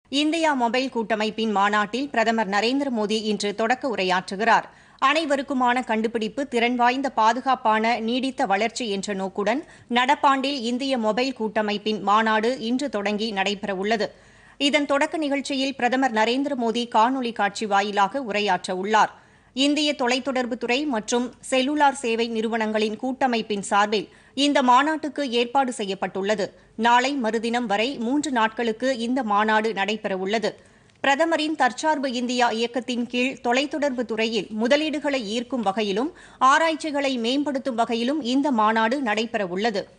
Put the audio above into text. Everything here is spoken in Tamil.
இந்தியா மொபைல் கூட்டமைப்பின் மாநாட்டில் பிரதமர் நரேந்திர மோடி இன்று தொடக்க உரையாற்றுகிறார் அனைவருக்குமான கண்டுபிடிப்பு திறன் வாய்ந்த பாதுகாப்பான நீடித்த வளர்ச்சி என்ற நோக்குடன் நடப்பாண்டில் இந்திய மொபைல் கூட்டமைப்பின் மாநாடு இன்று தொடங்கி நடைபெறவுள்ளது இதன் தொடக்க நிகழ்ச்சியில் பிரதமர் நரேந்திர மோடி காணொலி காட்சி வாயிலாக உரையாற்ற உள்ளார் இந்திய தொலைத்தொடர்புத்துறை மற்றும் செல்லுலார் சேவை நிறுவனங்களின் கூட்டமைப்பின் சார்பில் இந்த மாநாட்டுக்கு ஏற்பாடு செய்யப்பட்டுள்ளது நாளை மறுதினம் வரை மூன்று நாட்களுக்கு இந்த மாநாடு நடைபெறவுள்ளது பிரதமரின் தற்சார்பு இந்தியா இயக்கத்தின் கீழ் தொலைத்தொடர்பு துறையில் முதலீடுகளை ஈர்க்கும் வகையிலும் ஆராய்ச்சிகளை மேம்படுத்தும் வகையிலும் இந்த மாநாடு நடைபெறவுள்ளது